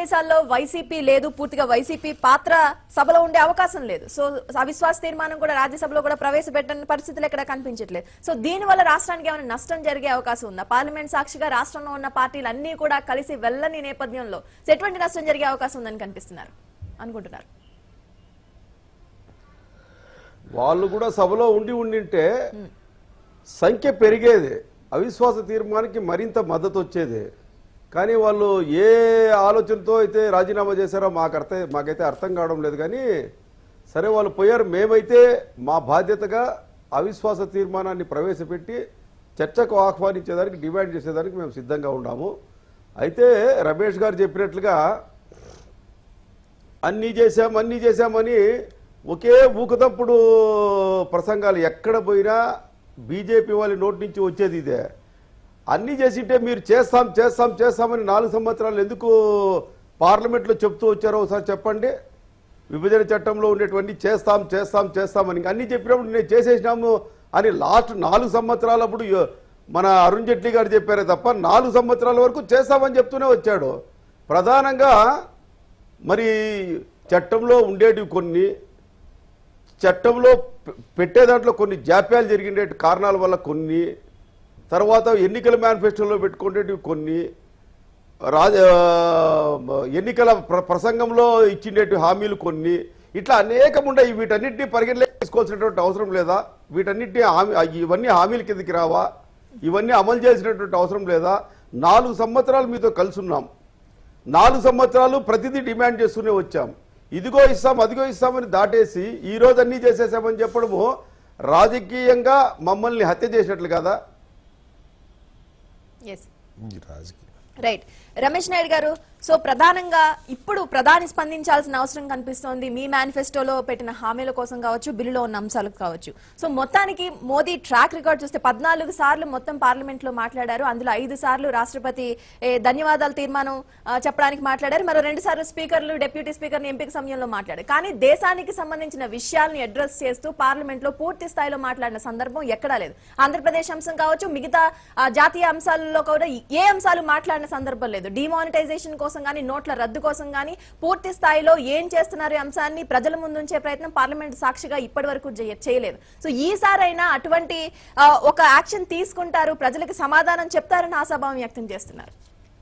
సమావేశాల్లో వైసీపీ లేదు పూర్తిగా వైసీపీ పాత్ర సభలో ఉండే అవకాశం లేదు సో అవిశ్వాస తీర్మానం కూడా రాజ్యసభలో కూడా ప్రవేశపెట్టని పరిస్థితులు ఎక్కడ కనిపించట్లేదు సో దీని వల్ల రాష్ట్రానికి ఏమైనా నష్టం జరిగే అవకాశం ఉందా పార్లమెంట్ సాక్షిగా రాష్ట్రంలో ఉన్న పార్టీలు అన్ని కూడా కలిసి వెళ్ళని నేపథ్యంలో సో ఎటువంటి నష్టం జరిగే అవకాశం ఉందని కనిపిస్తున్నారు అనుకుంటున్నారు వాళ్ళు కూడా సభలో ఉండి ఉండింటే సంఖ్య పెరిగేది అవిశ్వాస తీర్మానానికి మరింత మద్దతు వచ్చేది కానీ వాళ్ళు ఏ ఆలోచనతో అయితే రాజీనామా చేశారో మాకు అర్థం మాకైతే అర్థం కావడం లేదు కానీ సరే వాళ్ళు పోయారు మేమైతే మా బాధ్యతగా అవిశ్వాస తీర్మానాన్ని ప్రవేశపెట్టి చర్చకు ఆహ్వానించేదానికి డిమాండ్ చేసేదానికి మేము సిద్ధంగా ఉన్నాము అయితే రమేష్ గారు చెప్పినట్లుగా అన్నీ చేశాం అన్నీ చేశామని ఒకే ఊకతప్పుడు ప్రసంగాలు ఎక్కడ పోయినా బీజేపీ వాళ్ళ నోటి నుంచి వచ్చేది ఇదే అన్నీ చేసింటే మీరు చేస్తాం చేస్తాం చేస్తామని నాలుగు సంవత్సరాలు ఎందుకు పార్లమెంట్లో చెప్తూ వచ్చారో ఒకసారి చెప్పండి విభజన చట్టంలో ఉండేటువంటి చేస్తాం చేస్తాం చేస్తామని ఇంకా అన్నీ చెప్పినప్పుడు నేను చేసేసినాము అని లాస్ట్ నాలుగు సంవత్సరాలప్పుడు యో- మన అరుణ్ జైట్లీ గారు చెప్పారే తప్ప నాలుగు సంవత్సరాల వరకు చేస్తామని చెప్తూనే వచ్చాడు ప్రధానంగా మరి చట్టంలో ఉండేటివి కొన్ని చట్టంలో పె- పెట్టే దాంట్లో కొన్ని జాప్యాలు జరిగిన కారణాల వల్ల కొన్ని తర్వాత ఎన్నికల మేనిఫెస్టోలో పెట్టుకునేటివి కొన్ని రాజ ఎన్నికల ప్ర- ప్రసంగంలో ఇచ్చినట్టు హామీలు కొన్ని ఇట్లా అనేకం ఉన్నాయి వీటన్నిటిని పరిగణలోకి తీసుకోవాల్సినటువంటి అవసరం లేదా వీటన్నిటిని హామీ ఇవన్నీ హామీల కిందకి రావా ఇవన్నీ అమలు చేసినటువంటి అవసరం లేదా నాలుగు సంవత్సరాలు మీతో కలిసి ఉన్నాం నాలుగు సంవత్సరాలు ప్రతిదీ డిమాండ్ చేస్తూనే వచ్చాం ఇదిగో ఇస్తాం అదిగో ఇస్తామని దాటేసి ఈ రోజు అన్నీ చేసేసామని చెప్పడము రాజకీయంగా మమ్మల్ని హత్య చేసినట్లు కదా ఎస్ ఈ రాజకీయ రైట్ రమేష్ నాయుడు గారు సో ప్రధానంగా ఇప్పుడు ప్రధాని స్పందించాల్సిన అవసరం కనిపిస్తోంది మీ మేనిఫెస్టోలో పెట్టిన హామీల కోసం కావచ్చు బిల్లులో ఉన్న అంశాలకు కావచ్చు సో మొత్తానికి మోదీ ట్రాక్ రికార్డ్ చూస్తే పద్నాలుగు సార్లు మొత్తం పార్లమెంట్ లో మాట్లాడారు అందులో ఐదు సార్లు రాష్ట్రపతి ఏ, ధన్యవాదాలు తీర్మానం ఆ, చెప్పడానికి మాట్లాడారు మరో రెండు సార్లు స్పీకర్లు డిప్యూటీ స్పీకర్ ఎంపిక సమయంలో మాట్లాడారు కానీ దేశానికి సంబంధించిన విషయాల్ని అడ్రస్ చేస్తూ పార్లమెంట్ లో పూర్తి స్థాయిలో మాట్లాడిన సందర్భం ఎక్కడా లేదు ఆంధ్రప్రదేశ్ అంశం కావచ్చు మిగతా ఆ, జాతీయ అంశాలలో కూడా ఏ అంశాలు మాట్లాడిన సందర్భం లేదు డిమానిటైజేషన్ కోసం కానీ నోట్ల రద్దు కోసం కానీ పూర్తి స్థాయిలో ఏం చేస్తున్నారు ఈ అంశాన్ని ప్రజల ముందుంచే ప్రయత్నం పార్లమెంట్ సాక్షిగా ఇప్పటి వరకు చేయ- చేయలేదు సో ఈసారైనా అటువంటి ఆ, ఒక యాక్షన్ తీసుకుంటారు ప్రజలకు సమాధానం చెప్తారని ఆశాభావం వ్యక్తం చేస్తున్నారు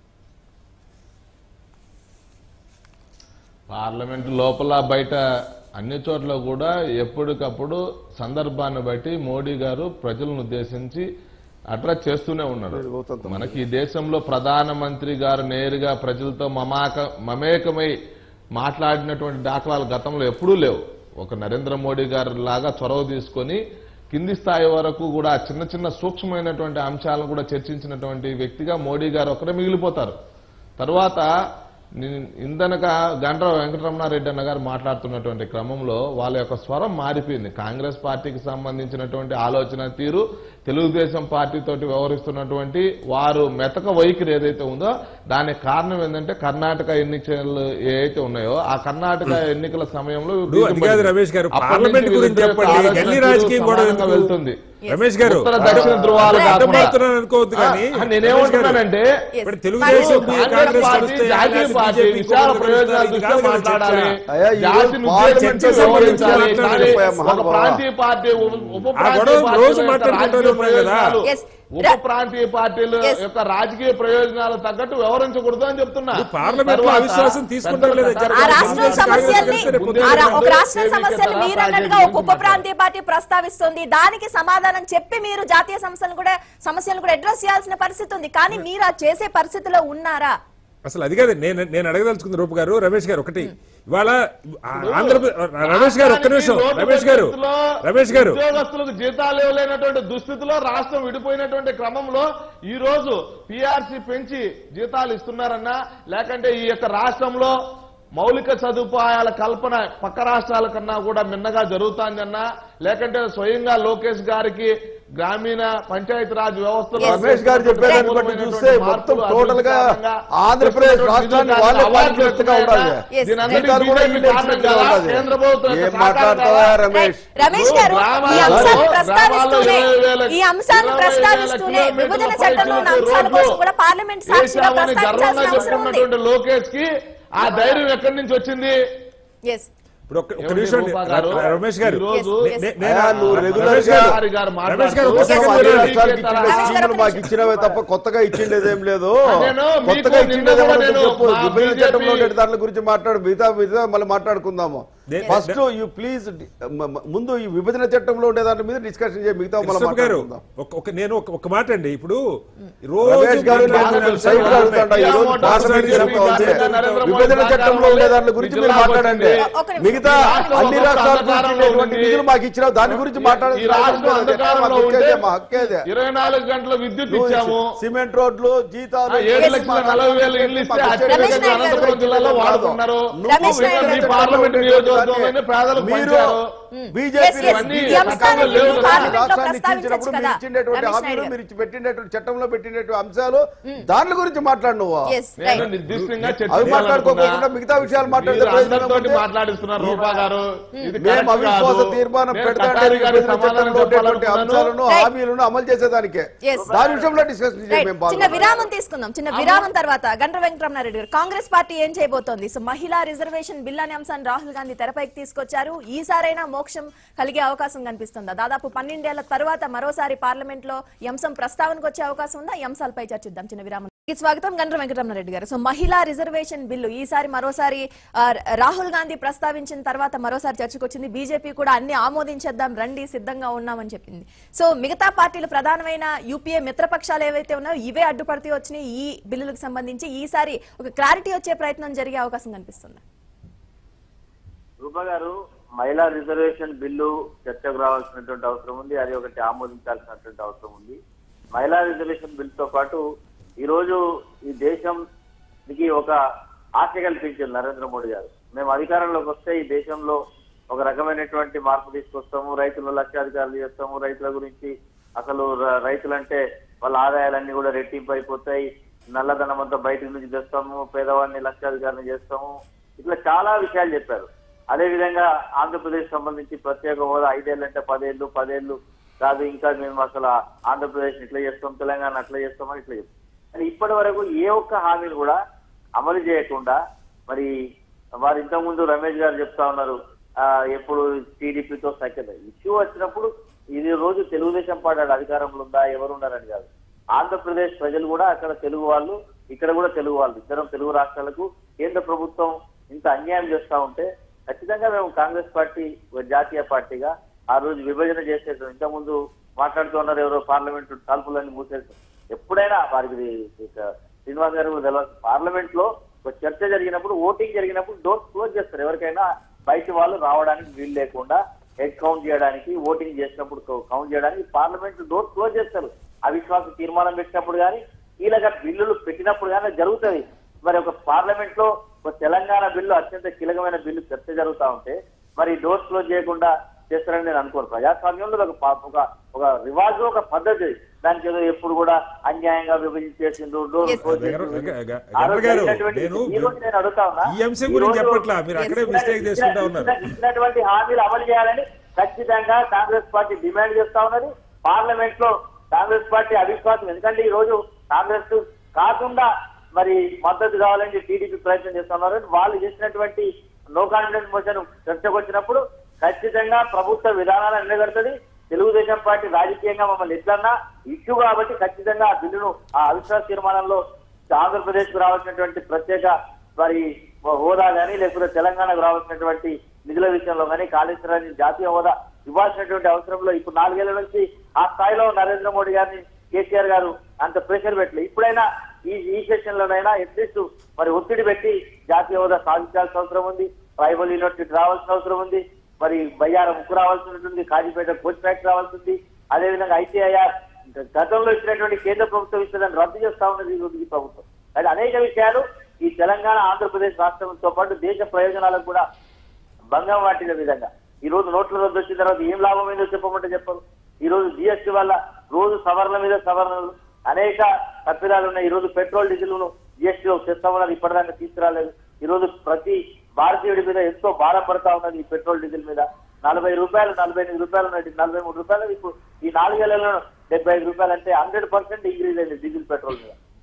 పార్లమెంట్ లోపల బయట అన్ని చోట్ల కూడా ఎప్పటికప్పుడు సందర్భాన్ని బట్టి మోడీ గారు ప్రజలను ఉద్దేశించి అడ్రస్ చేస్తూనే ఉన్నారు మనకి ఈ దేశంలో ప్రధానమంత్రి గారు నేరుగా ప్రజలతో మమాక మమేకమై మాట్లాడినటువంటి దాఖలాలు గతంలో ఎప్పుడూ లేవు ఒక నరేంద్ర మోడీ గారు లాగా చొరవ తీసుకొని కింది స్థాయి వరకు కూడా చిన్న చిన్న సూక్ష్మమైనటువంటి అంశాలను కూడా చర్చించినటువంటి వ్యక్తిగా మోడీ గారు ఒకరే మిగిలిపోతారు తర్వాత ని- ఇందనక గండ్ర వెంకటరమణారెడ్డి అన్న గారు మాట్లాడుతున్నటువంటి క్రమంలో వాళ్ళ యొక్క స్వరం మారిపోయింది కాంగ్రెస్ పార్టీకి సంబంధించినటువంటి ఆలోచన తీరు తెలుగుదేశం పార్టీ తోటి వ్యవహరిస్తున్నటువంటి వారు మెతక వైఖరి ఏదైతే ఉందో దానికి కారణం ఏంటంటే కర్ణాటక ఎన్నికలు ఏవైతే ఉన్నాయో ఆ కర్ణాటక ఎన్నికల సమయంలో ఇప్పుడు అది కాదు రమేష్ గారు అప్పటి పార్లమెంట్ నుంచి గురించి వీళ్ళిద్దరి చెప్పండి ఆలోచన గల్లీ తీరు రాజకీయం కూడా సమానంగా ఎందుకు? వెళ్తుంది రమేష్ గారు ఉత్తర దక్షిణ ధృవాలు అదే, కాకుండా అడ్డపడుతున్నాను అనుకోవద్దు కానీ ఆ, నేనేమంటున్నానంటే Yes. ఇప్పుడు తెలుగుదేశం మరి- కాంగ్రెస్ కాంగ్రెస్ పార్టీ కలిస్తే జాతీయ లేకపోతే పార్టీ BJP విశాల ఇంకొకరు ప్రయోజనాల ఇది దృష్ట్యా కాదు కదా మాట్లాడాలి చర్చ. అయ్యా, ఈ జాతిని రోజు పార్టీ ఉద్దేశించి చర్చ సంబంధించి వ్యవహరించాలి. మాట్లాడండి. కానీ ఒక మహానుభావ. ప్రాంతీయ పార్టీ ఉప- ఉప ఆ ప్రాంతీయ గొడవ పార్టీల రోజు యొక్క మాట్లాడుకుంటూనే రాజకీయ ఉన్నాం కదా. ప్రయోజనాలు, Yes. ఉప రా- ప్రాంతీయ పార్టీల Yes. యొక్క రాజకీయ ప్రయోజనాలు తగ్గట్టు వ్యవహరించకూడదు అని చెప్తున్నా ఇప్పుడు పార్లమెంట్ లో తర్వాత అవిశ్వాసం తీసుకుంటారు లేదా పెద్దల జరగదు. ఆ ప్రచారం రాష్ట్రం కాంగ్రెస్ సమస్యల్ని కలిస్తే రేపు ఆ రా- ఒక పొద్దున్న రాష్ట్రం కేవీకే సమస్యలు తరహా మీరు అన్నట్టుగా ప్రాంతీయ ఒక ఉప ప్రాంతీయ పార్టీ ప్రస్తావిస్తుంది దానికి సమాధానం చెప్పి మీరు జాతీయ సమస్యలను కూడా సమస్యలను కూడా అడ్రస్ చేయాల్సిన పరిస్థితి ఉంది కానీ మీరు ఆ చేసే పరిస్థితిలో ఉన్నారా అసలు అది కాదు నేను నేను అడగదలుచుకుంది రూపు గారు రమేష్ గారు ఒకటి ఇవాళ ఆంధ్రప్రదేశ్ రమేష్ గారు ఒక్క నిమిషం రోడ్డు రమేష్ గారు పరిస్థితుల్లో రమేష్ గారు ఉద్యోగస్తులకు జీతాలు ఇవ్వలేనటువంటి దుస్థితిలో రాష్ట్రం విడిపోయినటువంటి క్రమంలో ఈ రోజు పిఆర్సీ పెంచి జీతాలు ఇస్తున్నారన్నా లేకంటే ఈ యొక్క రాష్ట్రంలో మౌలిక సదుపాయాల కల్పన పక్క రాష్ట్రాల కన్నా కూడా మిన్నగా జరుగుతాందన్నా లేకంటే స్వయంగా లోకేష్ గారికి గ్రామీణ పంచాయతీ రాజ్ వ్యవస్థలో Yes. రమేష్ గారు చెప్పేదాన్ని బట్టి చూస్తే మొత్తం టోటల్ గా ఆంధ్రప్రదేశ్ రాష్ట్రాన్ని వాళ్ళే పాలించినట్టుగా ఉండాలి Yes. అధికారులు కూడా వీళ్ళే ఇచ్చినట్టుగా ఉండాలి కేంద్ర ప్రభుత్వం ఏం యొక్క మాట్లాడతావా సహకారం రమేష్ రమేష్ గారు ఈ గ్రామాల్లో- అంశాన్ని గ్రామాల్లో ప్రస్తావిస్తూనే ఇరవై వేల- ఈ అంశాన్ని ఇరవై వేల ప్రస్తావిస్తూనే కిలోమీటర్ల విభజన చట్టంలో ఉన్న పైకి అంశాల రోడ్లు కోసం కూడా పార్లమెంట్ సాక్షిగా వేశామని ప్రస్తావించాల్సిన గర్వంగా అవసరం ఉంది చెప్పుకున్నటువంటి లోకేష్ కి ఆ ధైర్యం ఎక్కడి నుంచి వచ్చింది ఎస్ ఇప్పుడు ఒక్క- ఒక్క ఏమండి నిమిషం రూపా గారు? రమేష్ గారు ఈరోజు Yes, yes. నే- నేను- అయ్యా, నువ్వు రెగ్యులర్ రమేష్ గా- గారు గారి గారు రమేష్ గారు మాట్లాడుతూ ఒక్క కొత్తగా సెకండ్ అన్ని వినండి. రాష్ట్రాలకు ఇచ్చిన రమేష్ గారు స్కీములు ఒక్క మాకు నిమిషం. ఇచ్చినవే తప్ప కొత్తగా ఇచ్చిండేదేం లేదు నేను మీకు కొత్తగా నిన్న ఇచ్చిండేది కూడా ఏమన్నా నేను చెప్పు మా విభజన BJP చట్టంలో ఉండే దాని గురించి మాట్లాడు మిగతా మిగతా మళ్ళీ మాట్లాడుకుందాము దే- ఫస్ట్ యూ ప్లీజ్ ముందు ఈ విభజన చట్టంలో ఉండే దాని మీద డిస్కషన్ చేయ మిగతా మళ్ళీ కృష్ణప్ప గారు మాట్లాడుకుందాం ఒక- ఒక నేను ఒక- ఒక మాట అండి ఇప్పుడు రోజు రమేష్ గారు నేను మాట్లాడుతున్న సైడ్ అంశాలు అడుగుతాడా ఈ రోజు మోటార్ పార్లమెంట్ సైకిల్ జరుగుతూ ఉంది. నరేంద్ర మోడీ విభజన చట్టంలో ఉండే దాని గురించి మీరు జిల్లాకు మాట్లాడండి వచ్చింది. ఒక నిమిషం. మిగతా ఈ రాష్ట్రం అన్ని ఒక రాష్ట్రాలకు అంధకారంలో ఇచ్చినటువంటి ఉంది. నిధులు మాకు ఇచ్చిన దాని గురించి ఈ మాట్లాడాల్సిన రాష్ట్రం అవసరం లేదు. అంధకారంలో మాకు ఉంటే ఇచ్చేదే, మా హక్కేదే. ఇరవై నాలుగు గంటల విద్యుత్ నువ్వు ఇచ్చాము సిమెంట్ రోడ్లు జీతాలు ఆ, ఏడు Yes, లక్షల నలభై వేలు ఇల్లు ఇస్తే మాకు అత్యధికంగా రమేష్ నాయుడు గారు. అనంతపురం జిల్లాలో వాడుకున్నారు నువ్వు రమేష్ నాయుడు మీ గారు. పార్లమెంట్ నియోజకవర్గంలోనే పేదలకు మీరు పంచారు Yes, బీజేపీ yes. అన్ని ఈ అంశాన్ని చట్టంలో లేవు మీరు కదా. పార్లమెంట్లో రాష్ట్రాన్ని ప్రస్తావించొచ్చు ఇచ్చినప్పుడు మీరు కదా ఇచ్చినటువంటి రమేష్ హామీలు నాయుడు మీరు గారు. ఇచ్చి పెట్టినటువంటి చట్టంలో పెట్టినటువంటి అంశాలు దాని గురించి మాట్లాడు నువ్వు Yes, నేను right. నిర్దిష్టంగా అవి మాట్లాడుకోకుండా చర్చించాలనుకున్నా. మిగతా విషయాలు మాట్లాడితే మీరు ప్రయోజనం అందరితోటి ఉంది. మాట్లాడిస్తున్నారు రూపా గారు ఇది మేము కరెక్ట్ అవిశ్వాస కాదు. తీర్మానం నేను పెడతాంటే కటారి గారి విభజన సమాధానం చట్టంలో ఉండేటువంటి చెప్పాలనుకున్నాను. అంశాలను Right. హామీలను అమలు చేసేదానికే Yes. దాని విషయంలో డిస్కషన్ Right. చేయం మేము చిన్న పాల్గొనం. విరామం తీసుకుందాం చిన్న విరామం తర్వాత గండ్ర వెంకటరమణారెడ్డి గారు కాంగ్రెస్ పార్టీ ఏం చేయబోతోంది సో మహిళా రిజర్వేషన్ బిల్ అనే అంశాన్ని రాహుల్ గాంధీ తెరపైకి తీసుకొచ్చారు ఈసారైనా మోక్షం కలిగే అవకాశం కనిపిస్తుందా దాదాపు పన్నెండేళ్ల తర్వాత మరోసారి పార్లమెంట్ లో ఈ అంశం ప్రస్తావనకు వచ్చే అవకాశం ఉందా ఈ అంశాలపై చర్చిద్దాం చిన్న విరామం స్వాగతం గండ్ర వెంకటరమణారెడ్డి గారు సో మహిళా రిజర్వేషన్ బిల్లు ఈసారి మరోసారి ఆ, రాహుల్ గాంధీ ప్రస్తావించిన తర్వాత మరోసారి చర్చకు వచ్చింది బీజేపీ కూడా అన్ని ఆమోదించేద్దాం రండి సిద్ధంగా ఉన్నామని చెప్పింది సో మిగతా పార్టీలు ప్రధానమైన యూపీఏ మిత్రపక్షాలు ఏవైతే ఉన్నాయో ఇవే అడ్డుపడుతూ వచ్చినాయి ఈ బిల్లులకు సంబంధించి ఈసారి ఒక క్లారిటీ వచ్చే ప్రయత్నం జరిగే అవకాశం కనిపిస్తుంది రూప గారు మహిళా రిజర్వేషన్ బిల్లు చర్చకు రావాల్సినటువంటి అవసరం ఉంది అది ఒకటి ఆమోదించాల్సినటువంటి అవసరం ఉంది మహిళా రిజర్వేషన్ బిల్ తో పాటు ఈ రోజు ఈ దేశంకి ఒక ఆశ కల్పించారు నరేంద్ర మోడీ గారు మేము అధికారంలోకి వస్తే ఈ దేశంలో ఒక రకమైనటువంటి మార్పు తీసుకొస్తాము రైతులు లక్షాధికారులు చేస్తాము రైతుల గురించి అసలు ర- రైతులంటే వాళ్ళ ఆదాయాలన్నీ కూడా రెట్టింపు అయిపోతాయి నల్లధనం అంతా బయట నుంచి తెస్తాము పేదవాడిని లక్షాధికారిని చేస్తాము ఇట్లా చాలా విషయాలు చెప్పారు అదే విధంగా ఆంధ్రప్రదేశ్ సంబంధించి ప్రత్యేక హోదా ఐదేళ్ళు అంటే పదేళ్ళు పదేళ్ళు కాదు ఇంకా మేము అసలు ఆంధ్రప్రదేశ్ ఇట్లా చేస్తాం తెలంగాణ అట్లా చేస్తామని ఇట్లా చెప్తాం కానీ ఇప్పటి వరకు ఏ ఒక్క హామీని కూడా అమలు చేయకుండా మరి వారు ఇంతకుముందు రమేష్ గారు చెప్తా ఉన్నారు ఆ, ఎప్పుడు టీడీపీతో సఖ్యత ఇష్యూ వచ్చినప్పుడు ఇది రోజు తెలుగుదేశం పార్టీ అధికారంలో ఉందా ఎవరు ఉన్నారని కాదు ఆంధ్రప్రదేశ్ ప్రజలు కూడా అక్కడ తెలుగు వాళ్ళు ఇక్కడ కూడా తెలుగు వాళ్ళు ఇద్దరం తెలుగు రాష్ట్రాలకు కేంద్ర ప్రభుత్వం ఇంత అన్యాయం చేస్తా ఉంటే ఖచ్చితంగా మేము కాంగ్రెస్ పార్టీ ఒక జాతీయ పార్టీగా ఆ రోజు విభజన చేసేసాం ఇంతకుముందు మాట్లాడుతున్నారు ఎవరో పార్లమెంట్ తలుపులన్నీ మూసేసాం ఎప్పుడైనా వారికి ఇక శ్రీనివాస్ గారు కూడా తెలియదు పార్లమెంట్ లో ఒక చర్చ జరిగినప్పుడు ఓటింగ్ జరిగినప్పుడు డోర్ క్లోజ్ చేస్తారు ఎవరికైనా బయట వాళ్ళు రావడానికి వీలు లేకుండా హెడ్ కౌంట్ చేయడానికి ఓటింగ్ చేసినప్పుడు కౌంట్ చేయడానికి పార్లమెంట్ డోర్ క్లోజ్ చేస్తారు అవిశ్వాస తీర్మానం పెట్టినప్పుడు కానీ కీలక బిల్లులు పెట్టినప్పుడు కానీ జరుగుతుంది మరి ఒక పార్లమెంట్ లో ఒక తెలంగాణ బిల్లు అత్యంత కీలకమైన బిల్లు చర్చ జరుగుతా ఉంటే మరి డోర్ క్లోజ్ చేయకుండా చేస్తారని నేను అనుకోను ప్రజాస్వామ్యంలో ఒక పా- ఒక ఒక రివాజు ఒక పద్ధతి దానికి ఏదో ఎప్పుడు కూడా అన్యాయంగా విభజించేసిండ్రు డోర్ Yes. క్లోజ్ వెంకట- చేసిండ్రు. వెంక- వెంక- ఆ రోజు గారు, జరిగినటువంటి- నేను- ఈ రోజు నేను అడుగుతా ఉన్నా ఈ అంశం ఈ గురించి రోజు చెప్పట్లా మీరు అక్కడే Yes. మిస్టేక్ చేసుకుంటా ఉన్నారు ఇచ్చిన- ఇచ్చినటువంటి హామీలు అమలు చేయాలని ఖచ్చితంగా కాంగ్రెస్ పార్టీ డిమాండ్ చేస్తా ఉన్నది పార్లమెంట్ లో కాంగ్రెస్ పార్టీ అవిశ్వాసం ఎందుకంటే ఈ రోజు కాంగ్రెస్ కాకుండా మరి మద్దతు కావాలని టీడీపీ ప్రయత్నం చేస్తున్నారు వాళ్ళు చేసినటువంటి నో కాన్ఫిడెన్స్ మోషన్ చర్చకు వచ్చినప్పుడు ఖచ్చితంగా ప్రభుత్వ విధానాలను నిలబెడుతుంది తెలుగుదేశం పార్టీ రాజకీయంగా మమ్మల్ని ఎట్లన్నా ఇష్యూ కాబట్టి ఖచ్చితంగా ఆ బిల్లును ఆ అవిశ్వాస తీర్మానంలో ఆంధ్రప్రదేశ్ కు రావాల్సినటువంటి ప్రత్యేక మరి హోదా గానీ లేకపోతే తెలంగాణకు రావాల్సినటువంటి నిధుల విషయంలో కానీ కాళేశ్వరాన్ని జాతీయ హోదా ఇవ్వాల్సినటువంటి అవసరంలో ఇప్పుడు నాలుగేళ్ల నుంచి ఆ స్థాయిలో నరేంద్ర మోడీ గారిని కేసీఆర్ గారు అంత ప్రెషర్ పెట్టలే ఇప్పుడైనా ఈ ఈ సెషన్ లోనైనా అట్లీస్ట్ మరి ఒత్తిడి పెట్టి జాతీయ హోదా సాధించాల్సిన అవసరం ఉంది ట్రైబల్ యూనివర్సిటీ రావాల్సిన అవసరం ఉంది మరి బయ్యారం ఉక్కు రావాల్సి ఉంటుంది కాజీపేట కోచ్ ఫ్యాక్టరీ రావాల్సి ఉంది అదేవిధంగా ఐటీఐఆర్ గతంలో ఇచ్చినటువంటి కేంద్ర ప్రభుత్వం ఇచ్చేదాన్ని రద్దు చేస్తా ఉన్నది ఈ రోజు ఈ ప్రభుత్వం అది అనేక విషయాలు ఈ తెలంగాణ ఆంధ్రప్రదేశ్ రాష్ట్రంతో పాటు దేశ ప్రయోజనాలకు కూడా భంగం వాటిన విధంగా ఈ రోజు నోట్ల రద్దు వచ్చిన తర్వాత ఏం లాభం ఏందో చెప్పమంటే చెప్పరు ఈ రోజు జిఎస్టీ వల్ల రోజు సవరణ మీద సవరణలు అనేక తప్పిదాలు ఉన్నాయి ఈ రోజు పెట్రోల్ డీజిల్ ను జిఎస్టీలో తెస్తామన్నది ఇప్పటిదాకా తీసుకురాలేదు ఈ రోజు ప్రతి భారతీయుడి మీద ఎంతో భారపడతా ఉన్నది ఈ పెట్రోల్ డీజిల్ మీద నలభై రూపాయలు నలభై ఎనిమిది రూపాయలు ఉన్నాయి నలభై మూడు రూపాయలు ఇప్పుడు ఈ నాలుగేళ్లలో డెబ్బై ఐదు రూపాయలు అంటే హండ్రెడ్ పర్సెంట్ ఇంక్రీజ్ అయింది డీజిల్ పెట్రోల్ మీద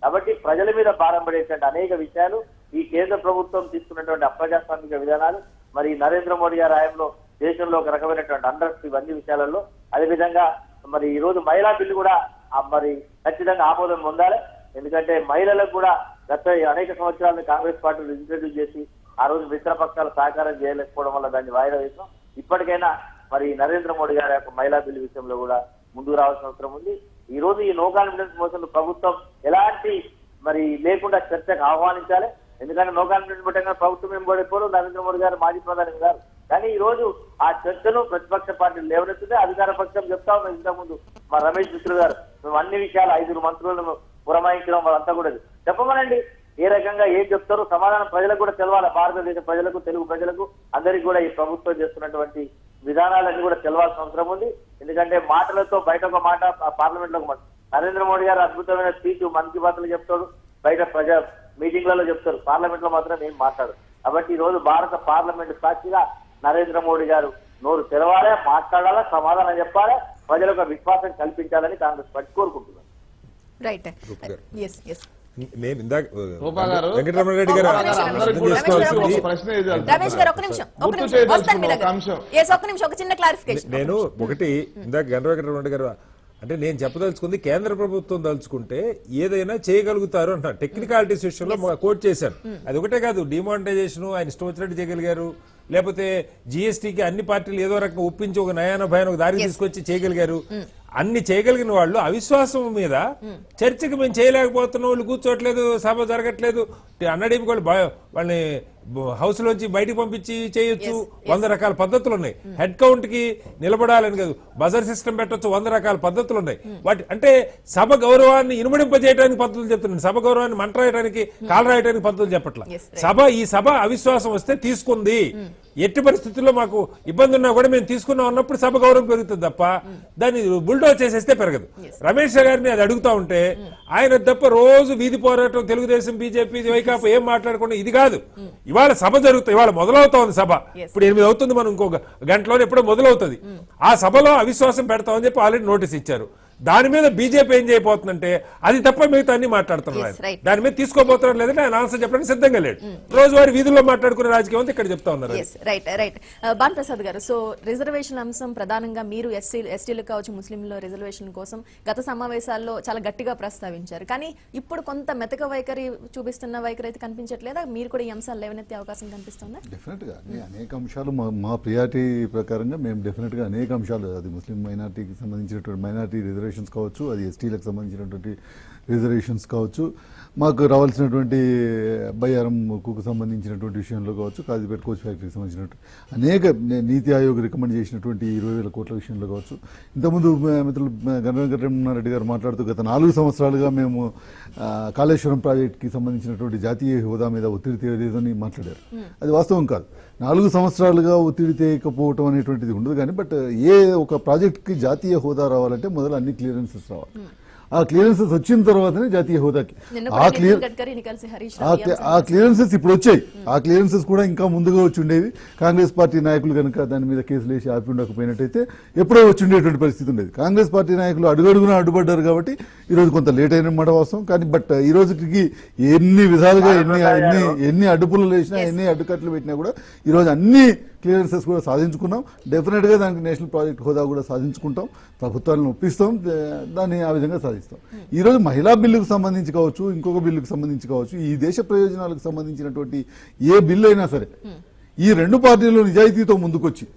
కాబట్టి ప్రజల మీద భారం పడేటువంటి అనేక విషయాలు ఈ కేంద్ర ప్రభుత్వం తీసుకున్నటువంటి అప్రజాస్వామిక విధానాలు మరి నరేంద్ర మోడీ గారి హయాంలో దేశంలో ఒక రకమైనటువంటి అండర్స్ ఇవన్నీ విషయాలలో అదేవిధంగా మరి ఈ రోజు మహిళా బిల్లు కూడా ఆ మరి ఖచ్చితంగా ఆమోదం పొందాలి ఎందుకంటే మహిళలకు కూడా గత అనేక సంవత్సరాలు కాంగ్రెస్ పార్టీ ఇంట్రడ్యూస్ చేసి ఆ రోజు మిత్రపక్షాలు సహకారం చేయలేకపోవడం వల్ల దాన్ని వాయిదా వేసాం ఇప్పటికైనా మరి నరేంద్ర మోడీ గారి యొక్క మహిళా బిల్లు విషయంలో కూడా ముందుకు రావాల్సిన అవసరం ఉంది ఈ రోజు ఈ నో కాన్ఫిడెన్స్ మోషన్ ప్రభుత్వం ఎలాంటి మరి లేకుండా చర్చకు ఆహ్వానించాలి ఎందుకంటే నో కాన్ఫిడెన్స్ పెట్టగా ప్రభుత్వం ఏం పడిపోరు నరేంద్ర మోడీ గారు మాజీ ప్రధాని గారు కానీ ఈ రోజు ఆ చర్చను ప్రతిపక్ష పార్టీలు లేవనెత్తుంటే అధికార పక్షం చెప్తా ఉన్నాం ఇంతకుముందు మా రమేష్ మిత్రు గారు మేము అన్ని విషయాలు ఐదుగురు మంత్రులను పురమాయించడం వాళ్ళంతా కూడా చెప్పమనండి ఏ రకంగా ఏం చెప్తారో సమాధానం ప్రజలకు కూడా తెలవాలి భారతదేశ ప్రజలకు తెలుగు ప్రజలకు అందరికీ కూడా ఈ ప్రభుత్వం చేస్తున్నటువంటి విధానాలన్నీ కూడా తెలవాల్సిన అవసరం ఉంది ఎందుకంటే మాటలతో బయట ఒక మాట పార్లమెంట్ లో ఒక మాట నరేంద్ర మోడీ గారు అద్భుతమైన స్పీచ్ మన్ కీ బాత్ లో చెప్తాడు బయట ప్రజా మీటింగ్లలో చెప్తారు పార్లమెంట్ లో మాత్రం ఏం మాట్లాడు కాబట్టి ఈ రోజు భారత పార్లమెంట్ సాక్షిగా నరేంద్ర మోడీ గారు నోరు తెరవాలే మాట్లాడాలా సమాధానం చెప్పాలి ప్రజలకు ఒక విశ్వాసం కల్పించాలని కాంగ్రెస్ పార్టీ కోరుకుంటున్నారు రైట్ గారు. ఎస్ ఎస్ నేను ఇందాక రూపా గారు వెంకటరమణారెడ్డి గారు ఒక్క నిమిషం, అర్థం రమేష్ గారు, చేసుకోవాల్సింది రమేష్ ఒక ప్రశ్న ఇది రమేష్ గారు ఒక నిమిషం ఒక గుర్తు నిమిషం వస్తాను మీ చేయదలుచుకున్న ఒక దగ్గర అంశం ఎస్ ఒక నిమిషం ఒక చిన్న క్లారిఫికేషన్ నేను ఒకటి ఇందాక గంట వెంకటరమణ గారు అంటే నేను చెప్పదలుచుకుంది కేంద్ర ప్రభుత్వం దలుచుకుంటే ఏదైనా చేయగలుగుతారు అంట టెక్నికాలిటీస్ విషయంలో మా కోట్ చేశాను అది ఒకటే కాదు డిమానిటైజేషన్ ఆయన ఇష్టం వచ్చినట్టు చేయగలిగారు లేకపోతే జిఎస్టీకి అన్ని పార్టీలు ఏదో రకంగా ఒప్పించి ఒక నయాన భయాన్ని ఒక దారి తీసుకొచ్చి చేయగలిగారు అన్ని చేయగలిగిన వాళ్ళు అవిశ్వాసం మీద చర్చకి మేము చేయలేకపోతున్నాం వాళ్ళు కూర్చోట్లేదు సభ జరగట్లేదు అన్నడీపీ వాళ్ళు భయ- వాళ్ళని హౌస్ లోంచి బయటికి పంపించి చేయొచ్చు వంద రకాల పద్ధతులు ఉన్నాయి హెడ్ కౌంట్ కి నిలబడాలని కాదు బజర్ సిస్టమ్ పెట్టొచ్చు వంద రకాల పద్ధతులు ఉన్నాయి వాటి అంటే సభ గౌరవాన్ని ఇనుమడింపజేయడానికి పద్ధతులు చెప్తున్నాను సభ గౌరవాన్ని మంట రాయడానికి కాలు రాయడానికి పద్ధతులు చెప్పట్ల Yes, right. సభ ఈ సభ అవిశ్వాసం వస్తే తీసుకుంది ఎట్టి పరిస్థితుల్లో మాకు ఇబ్బంది ఉన్నా కూడా మేము తీసుకున్నాం అన్నప్పుడు సభ గౌరవం పెరుగుతుంది తప్ప దాన్ని బుల్డోజ్ చేసేస్తే పెరగదు రమేష్ గారిని అది అడుగుతా ఉంటే ఆయన తప్ప రోజు వీధి పోరాటం తెలుగుదేశం బీజేపీ వైకాపా ఏం మాట్లాడకుండా ఇది కాదు ఇవాళ సభ జరుగుతుంది ఇవాళ మొదలవుతా ఉంది సభ Yes. ఇప్పుడు ఎనిమిది అవుతుంది మనం ఇంకొక గంటలో ఎప్పుడో మొదలవుతుంది ఆ సభలో అవిశ్వాసం పెడతామని చెప్పి ఆల్రెడీ నోటీస్ ఇచ్చారు దాని మీద బీజేపీ ఏం చేయబోతుందంటే అది తప్ప మిగతా అన్ని మాట్లాడుతున్నారు Yes, ఆయన. right. దాని మీద తీసుకోబోతున్నారు లేదంటే ఆయన ఆన్సర్ చెప్పడానికి సిద్ధంగా లేడు రోజువారీ వీధుల్లో మాట్లాడుకునే రాజకీయం అంతా ఇక్కడ చెప్తా ఉన్నారు yes right right Bhanu Prasad గారు సో రిజర్వేషన్ అంశం ప్రధానంగా మీరు ఎస్సీ ఎస్టీలకు కావచ్చు ముస్లింల రిజర్వేషన్ కోసం గత సమావేశాల్లో చాలా గట్టిగా ప్రస్తావించారు కానీ ఇప్పుడు కొంత మెతక వైఖరి చూపిస్తున్న వైఖరి అయితే కనిపించట్లేదా మీరు కూడా ఈ అంశాలు లేవనెత్తే అవకాశం కనిపిస్తుందా డెఫినెట్గా అన్ని అనేక అంశాలు మా మా ప్రియారిటీ ప్రకారంగా మేము డెఫినెట్గా అనేక అంశాలు అది ముస్లిం మైనార్టీకి సంబంధించినటువంటి మైనార్టీ రిజర్వేషన్స్ కావచ్చు అది ఎస్టీలకు సంబంధించినటువంటి రిజర్వేషన్స్ కావచ్చు మాకు రావాల్సినటువంటి బయ్యారం కుకు సంబంధించినటువంటి విషయంలో కావచ్చు కాజీపేట కోచ్ ఫ్యాక్టరీకి సంబంధించినటువంటి అనేక నే- నీతి ఆయోగ్ రికమెండ్ చేసినటువంటి ఇరవై వేల కోట్ల విషయంలో కావచ్చు ఇంతకుముందు మ- మిత్రులు గణవెంకటరమణారెడ్డి గారు మాట్లాడుతూ గత నాలుగు సంవత్సరాలుగా మేము ఆ, కాళేశ్వరం ప్రాజెక్ట్కి సంబంధించినటువంటి జాతీయ హోదా మీద ఒత్తిడి తేలేదని మాట్లాడారు అది వాస్తవం కాదు నాలుగు సంవత్సరాలుగా ఒత్తిడి తేయకపోవటం అనేటువంటిది ఉండదు కానీ బట్ ఏ ఒక ప్రాజెక్ట్కి జాతీయ హోదా రావాలంటే మొదలు అన్ని క్లియరెన్సెస్ రావాలి ఆ క్లియరెన్సెస్ వచ్చిన తర్వాతనే జాతీయ హోదాకి నిన్న ఆ కూడా క్లియర్ నితిన్ గడ్కరీని కలిసి హరీష్ ఆ రావు ఈ క్లి- అంశాన్ని ఆ క్లియరెన్సెస్ ఇప్పుడు వచ్చాయి ఆ క్లియరెన్సెస్ కూడా ఇంకా ముందుగా వచ్చి ఉండేవి కాంగ్రెస్ పార్టీ నాయకులు కనుక దాని మీద కేసులు వేసి ఆపి ఉండకపోయినట్టయితే ఎప్పుడో వచ్చి ఉండేటువంటి పరిస్థితి ఉండేది కాంగ్రెస్ పార్టీ నాయకులు అడుగడుగునా అడ్డుపడ్డారు కాబట్టి ఈ రోజు కొంత లేట్ అయిన మాట వాస్తవం కానీ బట్ ఈ రోజుకి ఎన్ని విధాలుగా ఎన్ని ఎన్ని ఎన్ని అడ్డుపులు వేసినా ఎన్ని అడ్డుకట్లు పెట్టినా కూడా ఈ రోజు అన్ని క్లియరెన్సెస్ కూడా సాధించుకున్నాం డెఫినెట్ గా దానికి నేషనల్ ప్రాజెక్ట్ హోదా కూడా సాధించుకుంటాం ప్రభుత్వాలను ఒప్పిస్తాం దే- దాన్ని ఆ విధంగా సాధిస్తాం ఈ రోజు మహిళా బిల్లుకు సంబంధించి కావచ్చు ఇంకొక బిల్లుకు సంబంధించి కావచ్చు ఈ దేశ ప్రయోజనాలకు సంబంధించినటువంటి ఏ బిల్లు అయినా సరే ఈ రెండు పార్టీలు నిజాయితీతో ముందుకొచ్చి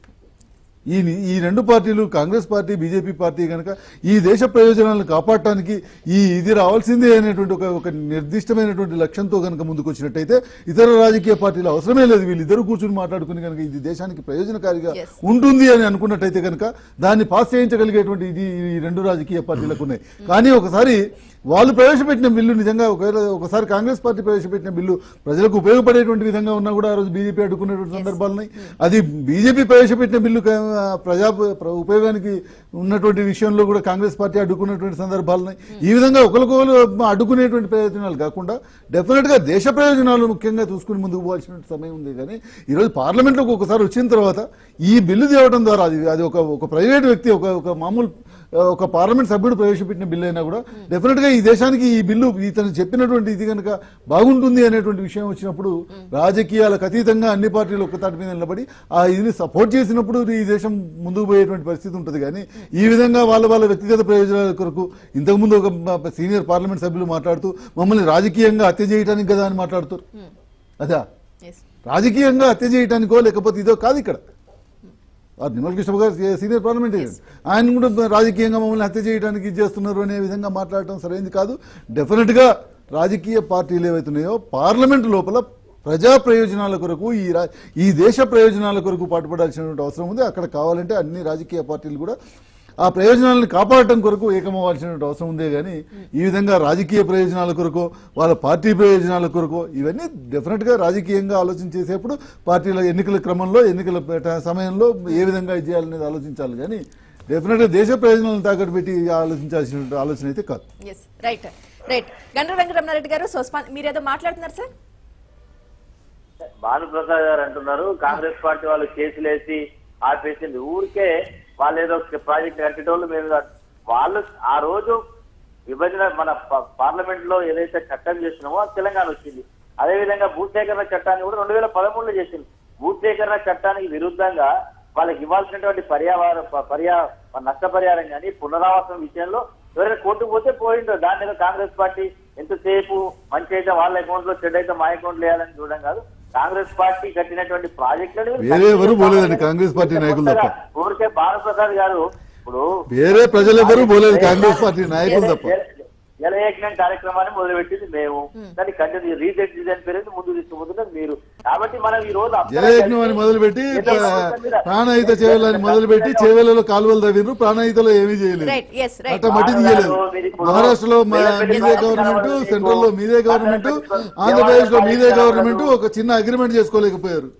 ఈ ని- ఈ రెండు పార్టీలు కాంగ్రెస్ పార్టీ బీజేపీ పార్టీ కనుక ఈ దేశ ప్రయోజనాలను కాపాడటానికి ఈ ఇది రావాల్సిందే అనేటువంటి ఒక ఒక నిర్దిష్టమైనటువంటి లక్ష్యంతో కనుక ముందుకు వచ్చినట్టయితే ఇతర రాజకీయ పార్టీలు అవసరమే లేదు వీళ్ళిద్దరూ కూర్చుని మాట్లాడుకుని కనుక ఇది దేశానికి ప్రయోజనకారిగా Yes. ఉంటుంది అని అనుకున్నట్టయితే కనుక దాన్ని పాస్ చేయించగలిగేటువంటి ఇది ఈ రెండు రాజకీయ పార్టీలకు ఉన్నాయి కానీ ఒకసారి వాళ్ళు ప్రవేశపెట్టిన బిల్లు నిజంగా ఒకవేళ ఒకసారి కాంగ్రెస్ పార్టీ ప్రవేశపెట్టిన బిల్లు ప్రజలకు ఉపయోగపడేటువంటి విధంగా ఉన్నా కూడా ఆ రోజు బీజేపీ అడ్డుకున్నటువంటి సందర్భాలు ఉన్నాయి అది బీజేపీ ప్రవేశపెట్టిన బిల్లు కా- ప్రజా ప్ర- ఉపయోగానికి ఉన్నటువంటి విషయంలో కూడా కాంగ్రెస్ పార్టీ అడ్డుకున్నటువంటి సందర్భాలు ఉన్నాయి ఈ విధంగా ఒకరికొకరు అడ్డుకునేటువంటి ప్రయోజనాలు కాకుండా డెఫినెట్ గా దేశ ప్రయోజనాలు ముఖ్యంగా చూసుకుని ముందుకు పోవాల్సిన సమయం ఉంది కానీ ఈ రోజు పార్లమెంట్లోకి ఒకసారి వచ్చిన తర్వాత ఈ బిల్లు తేవడం ద్వారా అది అది ఒక ఒక ప్రైవేట్ వ్యక్తి ఒక ఒక మామూలు ఆ, ఒక పార్లమెంట్ సభ్యుడు ప్రవేశపెట్టిన బిల్లు అయినా కూడా డెఫినెట్ గా ఈ దేశానికి ఈ బిల్లు ఇతను చెప్పినటువంటి ఇది కనుక బాగుంటుంది అనేటువంటి విషయం వచ్చినప్పుడు రాజకీయాలకు అతీతంగా అన్ని పార్టీలు ఒక్క తాటి మీద నిలబడి ఆ ఇది సపోర్ట్ చేసినప్పుడు ఈ దేశం ముందుకు పోయేటువంటి పరిస్థితి ఉంటుంది కానీ ఈ విధంగా వాళ్ళ వాళ్ళ వ్యక్తిగత ప్రయోజనాల కొరకు ఇంతకుముందు ఒక మ- సీనియర్ పార్లమెంట్ సభ్యులు మాట్లాడుతూ మమ్మల్ని రాజకీయంగా హత్య చేయడానికి కదా అని మాట్లాడుతారు అదా ఎస్ రాజకీయంగా హత్య చేయడానికో లేకపోతే ఇదో కాదు ఇక్కడ ఆ నిమ్మల కృష్ణ గారు సీ- సీనియర్ పార్లమెంటేరియన్ ఆయన కూడా రాజకీయంగా మమ్మల్ని హత్య చేయడానికి ఇది చేస్తున్నారు అనే విధంగా మాట్లాడటం సరైనది కాదు డెఫినెట్ గా రాజకీయ పార్టీలు ఏవైతున్నాయో పార్లమెంట్ లోపల ప్రజా ప్రయోజనాల కొరకు ఈ రా- ఈ దేశ ప్రయోజనాల కొరకు పాటుపడాల్సినటువంటి అవసరం ఉంది అక్కడ కావాలంటే అన్ని రాజకీయ పార్టీలు కూడా ఆ ప్రయోజనాలను కాపాడటం కొరకు ఏకమవ్వాల్సినటువంటి అవసరం ఉందే కానీ ఈ విధంగా రాజకీయ ప్రయోజనాల కొరకు వాళ్ళ పార్టీ ప్రయోజనాల కొరకు ఇవన్నీ డెఫినెట్ గా రాజకీయంగా ఆలోచన చేసేప్పుడు పార్టీల ఎన్నికల క్రమంలో ఎన్నికల పేట- సమయంలో ఏ విధంగా ఇది చేయాలనేది ఆలోచించాలి కానీ డెఫినెట్ గా దేశ ప్రయోజనాలను తాకట్టు పెట్టి ఆలోచించాల్సిన ఆలోచన అయితే కాదు yes right right Gandra Venkataramana Reddy గారు సో స్పా- మీరేదో మాట్లాడుతున్నారు సార్ భానుప్రసాద్ గారు అంటున్నారు కాంగ్రెస్ పార్టీ వాళ్ళు కేసులు వేసి ఆపేసింది ఊరికే వాళ్ళు ఏదో ఒక ప్రాజెక్ట్ కట్టేటోళ్ళు మేము కాదు. వాళ్ళు ఆ రోజు విభజన మన ప- పార్లమెంట్ లో ఏదైతే చట్టం చేసినామో అది తెలంగాణ వచ్చింది అదే విధంగా భూసేకరణ చట్టాన్ని కూడా రెండు వేల పదమూడులో చేసింది భూసేకరణ చట్టానికి విరుద్ధంగా వాళ్ళకి ఇవ్వాల్సినటువంటి పర్యావరణ ప- పర్యా నష్టపరిహారం కానీ పునరావాసం విషయంలో ఎవరైనా కోర్టుకు పోతే పోయిండో దాని మీద కాంగ్రెస్ పార్టీ ఎంతసేపు మంచి అయితే వాళ్ళ అకౌంట్ లో చెడు అయితే మా అకౌంట్ లో వేయాలని చూడడం కాదు కాంగ్రెస్ పార్టీ కట్టినటువంటి ప్రాజెక్టులను మీరు వేరే ఎవరు పోలేదండి కాంగ్రెస్ పార్టీ నాయకులు తప్ప. ఊరికే భానుప్రసాద్ గారు ఇప్పుడు వేరే ప్రజలెవరూ పోలేదు కాంగ్రెస్ పార్టీ నాయకులు తప్ప జలయజ్ఞం కార్యక్రమాన్ని మొదలుపెట్టింది మేము దాన్ని కంటిన్యూ రీసెట్ డిజైన్ పేరు ముందు తీసుకుపోతున్నది మీరు కాబట్టి మనం ఈ రోజు అప్సరా జలయజ్ఞం అని కలిసి మొదలుపెట్టి ఏదో సమస్య మీద- ప్రాణహిత చేయాలని మొదలుపెట్టి చేవేలలో కాలువలు తవ్విండ్రు ప్రాణహితలో ఏమీ చేయలేదు రైట్ ఎస్ రైట్ అట్ట మట్టి తీయలేదు మహారాష్ట్రలో మా- మీదే గవర్నమెంట్ సెంట్రల్ లో మీదే గవర్నమెంట్ ఆంధ్రప్రదేశ్ లో మీదే గవర్నమెంట్ ఒక చిన్న అగ్రిమెంట్ చేసుకోలేకపోయారు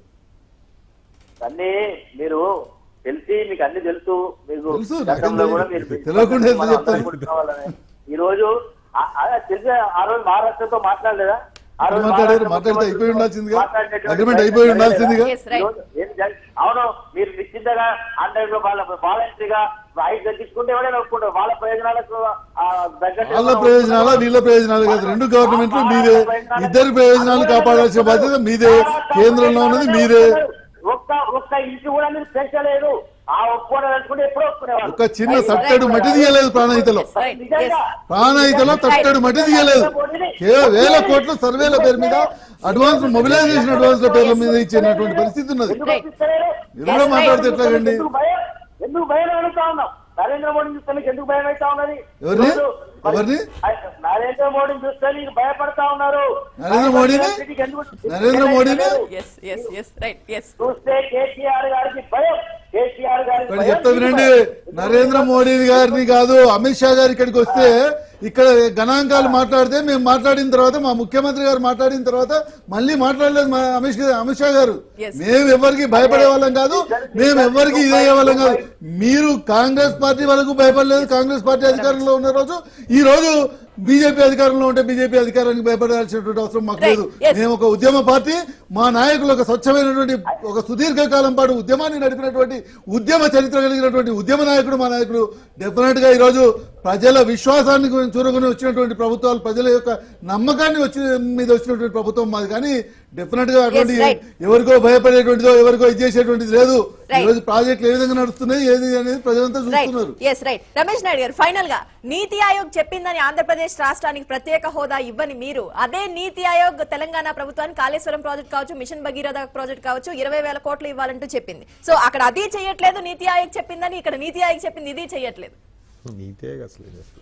అన్ని మీరు తెలిసి మీకు అన్ని తెలుసు మీకు తెలుసు, గతంలో నాకేం కూడా తెలియదు. మీరు తెలియకుండా ఎట్లా మనం చెప్తాను? అందరం కూడా కావాలని. ఈ రోజు ఆ- ఆ తెలిసి ఆ రోజు మహారాష్ట్రతో మాట్లాడలేదా ఆ రోజు మాట్లాడారు, మహారాష్ట్ర మాట్లాడితే అయిపోయి ఉండాల్సిందిగా. మాట్లాడేటువంటి అగ్రిమెంట్ అయిపోయి ఉండాల్సిందిగా. Yes, right. ఈ రోజు ఏం జరి- అవును మీరు నిశ్చింతగా అంటే వాళ్ళ వాలంటరీగా ఐదు తగ్గించుకుంటే ఎవరైనా ఒప్పుకుంటారు వాళ్ళ ప్రయోజనాలకు ఆ, తగ్గట్టు వాళ్ళ ప్రయోజనాలు వీళ్ళ ప్రయోజనాలు కాదు రెండు గవర్నమెంట్లు మీదే ఇద్దరి ప్రయోజనాలు కాపాడాల్సిన బాధ్యత మీదే కేంద్రంలో ఉన్నది మీరే ఒక్క ఒక్క ఇంటి కూడా మీరు పెంచలేదు ఆ ఒప్పుకోవడం అనుకుంటే ఎప్పుడో ఒప్పుకునేవారు ఒక చిన్న సట్టెడు మట్టి తీయలేదు ప్రాణహితలో రైట్ ఎస్ నిజంగా ప్రాణహితలో తట్టెడు మట్టి తీయలేదు కేవలం వేల కోట్ల సర్వేల పేరు మీద అడ్వాన్స్ మొబిలైజేషన్ అడ్వాన్స్ పేర్ల మీద ఇచ్చినటువంటి పరిస్థితి ఉన్నది ఎందుకు పంపిస్తలేరు? మీరు కూడా మాట్లాడితే ఎట్లాగండి ఎందుకు భయం ఎందుకు భయం అడుగుతా ఉన్నాం నరేంద్ర మోడీని చూస్తే నీకు ఎందుకు భయం అవుతా ఉన్నది ఎవరిని? ఈరోజు మరి ఎవరిని? నరేంద్ర మోడీని చూస్తే నీకు భయపడతా ఉన్నారు నరేంద్ర మోడీని? నీకు ఎందుకు- నరేంద్ర మోడీని? Yes yes yes right yes చూస్తే కేసీఆర్ గారికి భయం కేసీఆర్ గారికి ఇక్కడ భయం. చెప్తా వినండి నరేంద్ర మోడీ గారిని కాదు అమిత్ షా గారు ఇక్కడికి వస్తే ఇక్కడ గణాంకాలు మాట్లాడితే మేము మాట్లాడిన తర్వాత మా ముఖ్యమంత్రి గారు మాట్లాడిన తర్వాత మళ్ళీ మాట్లాడలేదు మా అమిత్ షా అమిత్ షా గారు Yes. మేము ఎవరికి భయపడే వాళ్ళం కాదు మేము ఎవరికి ఇదే వాళ్ళం కాదు మీరు కాంగ్రెస్ పార్టీ వాళ్ళకు భయపడలేదు కాంగ్రెస్ పార్టీ అధికారంలో ఉన్న రోజు ఈ రోజు బీజేపీ అధికారంలో ఉంటే బీజేపీ అధికారానికి భయపడాల్సినటువంటి అవసరం మాకు Right. లేదు Yes. మేము ఒక ఉద్యమ పార్టీ మా నాయకులు ఒక స్వచ్ఛమైనటువంటి ఒక సుదీర్ఘ కాలం పాటు ఉద్యమాన్ని నడిపినటువంటి ఉద్యమ చరిత్ర కలిగినటువంటి ఉద్యమ నాయకుడు మా నాయకుడు డెఫినెట్ గా ఈరోజు ప్రజల విశ్వాసాన్ని చూరగొని వచ్చినటువంటి ప్రభుత్వాలు ప్రజల యొక్క నమ్మకాన్ని వచ్చి మీద వచ్చినటువంటి ప్రభుత్వం మాది కానీ డెఫినెట్ గా అటువంటి right. ఎవరికో భయపడేటువంటిదో ఎవరికో ఇది చేసేటువంటిది లేదు Right. ఈ రోజు ప్రాజెక్టులు ఏ విధంగా నడుస్తున్నాయి ఏది అనేది ప్రజలంతా రైట్ చూస్తున్నారు ఎస్ రైట్ రమేష్ నాయుడు గారు ఫైనల్ గా నీతి ఆయోగ్ చెప్పిందని ఆంధ్రప్రదేశ్ రాష్ట్రానికి ప్రత్యేక హోదా ఇవ్వని మీరు అదే నీతి ఆయోగ్ తెలంగాణ ప్రభుత్వానికి కాళేశ్వరం ప్రాజెక్ట్ కావచ్చు మిషన్ భగీరథ ప్రాజెక్ట్ కావచ్చు ఇరవై వేల కోట్లు ఇవ్వాలంటూ చెప్పింది సో అక్కడ అది చేయట్లేదు నీతి ఆయోగ్ చెప్పిందని ఇక్కడ నీతి ఆయోగ్ చెప్పింది ఇది చేయట్లేదు నీతే అసలు ఇది అసలు.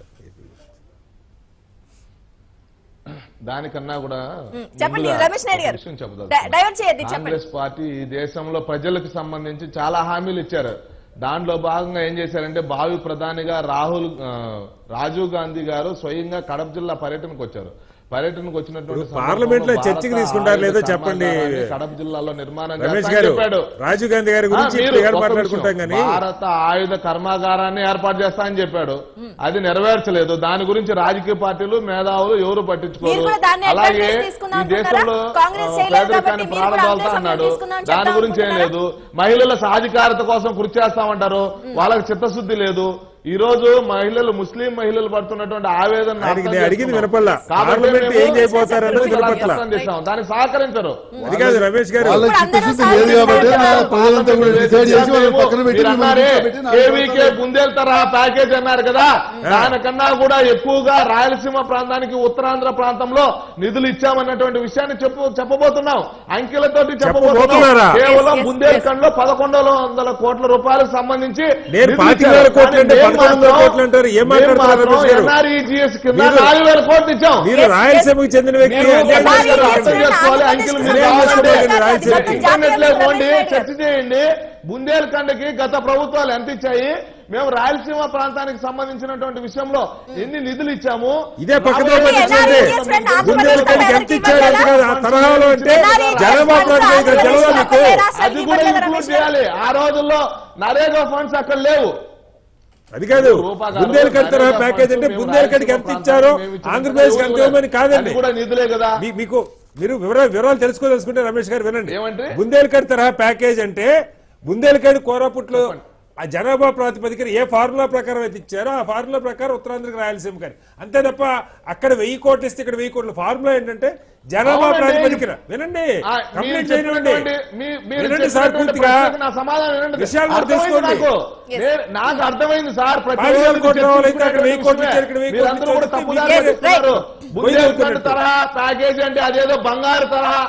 దానికన్నా కూడా చెప్పండి, ముందుగా రమేష్ నాయుడు ఒక గారు. విషయం చెప్పదలుచుకున్నాను. డై- డైవర్ట్ చేయొద్దు, చెప్పండి. కాంగ్రెస్ పార్టీ ఈ దేశంలో ప్రజలకు సంబంధించి చాలా హామీలు ఇచ్చారు దాంట్లో భాగంగా ఏం చేశారంటే భావి ప్రధానిగా రాహుల్ ఆ, రాజీవ్ గాంధీ గారు స్వయంగా కడప జిల్లా పర్యటనకు వచ్చారు పర్యటనకు వచ్చినటువంటి ఇప్పుడు పార్లమెంట్లో సందర్భంలో చర్చకి భారత తీసుకుంటారు లేదో ఆయుధ చెప్పండి. కర్మాగారాన్ని కడప జిల్లాలో నిర్మాణం రమేష్ చేస్తా అని గారు చెప్పాడు రాజీవ్ గాంధీ గారి ఆ, గురించి మీరు ఇప్పుడు గారు ఒక్క మాట్లాడుకుంటాం నిమిషం. కానీ భారత ఆయుధ కర్మాగారాన్ని ఏర్పాటు చేస్తా అని చెప్పాడు అది నెరవేర్చలేదు దాని గురించి రాజకీయ పార్టీలు మేధావులు ఎవరు మీరు పట్టించుకోరు కూడా దాన్ని అలాగే advantage తీసుకుందాం ఈ అనుకుంటారా? దేశంలో కాంగ్రెస్ ఆ, చేయలేదు పేదరికాన్ని కాబట్టి మీరు కూడా ప్రాణదాల్తా అంతే అన్నాడు సమయం తీసుకుందాం అని దాని చెప్దాం గురించి ఏం అనుకుంటున్నారా? లేదు మహిళల సాధికారత కోసం కృషి చేస్తామంటారు వాళ్ళకి చిత్తశుద్ధి లేదు ఈ రోజు మహిళలు ముస్లిం మహిళలు పడుతున్నటువంటి ఆవేదన ఆయనకి నేను అడిగింది వినపల్లా. పార్లమెంట్ ఏం చేయబోతారన్నది వినపట్ల. దానికి సహకరించరు అది కాదు రమేష్ గారు వాళ్ళకి ఇప్పుడు అందరూ చిత్తశుద్ధి లేదు కాబట్టి సాధించారు. నా ప్రజలంతా కూడా డిసైడ్ చేసి వాళ్ళని పక్కన పెట్టి మీరు అన్నారే మిమ్మల్ని పెట్టి నాలుగు కేవీకే బుందేల్ తరహా ప్యాకేజ్ అన్నారు కదా దానికన్నా కూడా ఎక్కువగా రాయలసీమ ప్రాంతానికి ఉత్తరాంధ్ర ప్రాంతంలో నిధులు ఇచ్చామన్నటువంటి విషయాన్ని చెప్పు చెప్పబోతున్నాం అంకెలతోటి చెప్పబోతున్నాం చెప్పబోతున్నారా? కేవలం Yes, yes, Bundel yes. Khand లో పదకొండు వందల కోట్ల రూపాయలకు సంబంధించి నేను నిధులు పాతిక ఇచ్చారు. వేల కోట్లు అంటే కానీ మేము పదకొండు వందల మాత్రం- కోట్లు అంటారు. ఏం మేము మాట్లాడుతున్నారు మాత్రం రమేష్ గారు? NREGS కింద మీరు- నాలుగు వేల కోట్లు ఇచ్చాం మీరు Yes, రాయలసీమకు చెందిన వ్యక్తి మీరు అన్యాయం భారీ చేశారు. ఎత్తున అర్థం చేసుకోవాలి, ఆంధ్రప్రదేశ్ అంకెలు కు మీరు సంబంధించిన కావాలంటే రాజకీయ రాయలసీమ. జాతీయ ఇంటర్నెట్ లో పోండి రమేష్ నాయుడు చర్చ చేయండి బుందేల్ఖండ్కి గత ప్రభుత్వాలు ఎంత ఇచ్చాయి మేము రాయలసీమ ప్రాంతానికి సంబంధించినటువంటి విషయంలో ఎన్ని నిధులు ఇచ్చాము ఇదే పక్కన రాబోయే పట్టించండి NREGS ఫ్రెండ్ ఆంధ్రప్రదేశ్ బుందేల్ఖండ్కి ఎంత ఇచ్చారు ఎంత కాదు ఆ తరహాలో అంటే NREGS జనాభా ఫండ్స్ ప్రాతిపదికన ఆంధ్రప్రదేశ్ తెలవదా మీకు పక్కనే రాష్ట్రానికి అది కూడా ఇవ్వట్లేదా ఇంక్లూడ్ రమేష్ గారు? చేయాలి ఆ రోజుల్లో నరేగా ఫండ్స్ అక్కడ లేవు అది కాదు రూపా గారు, బుందేల్ఖండ్ తరహా నరేగా ప్యాకేజ్ అంటే ఫండ్స్ మేము బుందేల్ఖండ్కి ఎంత రాయలసీమ ఇచ్చారో ప్రాంతానికి మేము ఇచ్చిన ఆంధ్రప్రదేశ్కి ఎంత ఇవ్వమని కాదండి అది కూడా నిధులే కదా మీ- మీకు మీరు వివరాలు వివరాలు తెలుసుకోదలుచుకుంటే రమేష్ గారు వినండి ఏమంటే? బుందేల్ఖండ్ తరహా ప్యాకేజ్ అంటే బుందేల్ఖండ్ కోరాపుట్లో ఆ జనాభా ప్రాతిపదికన ఏ ఫార్ములా ప్రకారం అయితే ఇచ్చారో ఆ ఫార్ములా ప్రకారం ఉత్తరాంధ్రకి రాయలసీమ కానీ అంతే తప్ప అక్కడ వెయ్యి కోట్లు ఇస్తే ఇక్కడ వెయ్యి కోట్ల ఫార్ములా ఏంటంటే జనాభా అవునండి. ప్రాతిపదికన వినండి ఆ, మీరు కంప్లీట్ చేయనివ్వండి చెప్పినటువంటి- మీ- మీరు వినండి సార్ చెప్పినటువంటి పూర్తిగా ప్రశ్నకు నా సమాధానం వినండి. విషయాలు కూడా అర్థమైంది తెలుసుకోండి. నాకు. Yes. నేను- నాకు అర్థమైంది సార్ ప్రతి పాతిక వేల రోజు కోట్ల వాళ్ళు అయితే అక్కడ వెయ్యి కోట్లు విషయమే. ఇచ్చారు, ఇక్కడ వెయ్యి మీరందరూ కోట్లు కూడా ఇచ్చారు. తప్పుదారి Yes, పట్టిస్తున్నారు. right. బుందేల్ఖండ్ అవుతున్నట్టు. తరహా ప్యాకేజ్ అంటే అదేదో బంగారు తరహా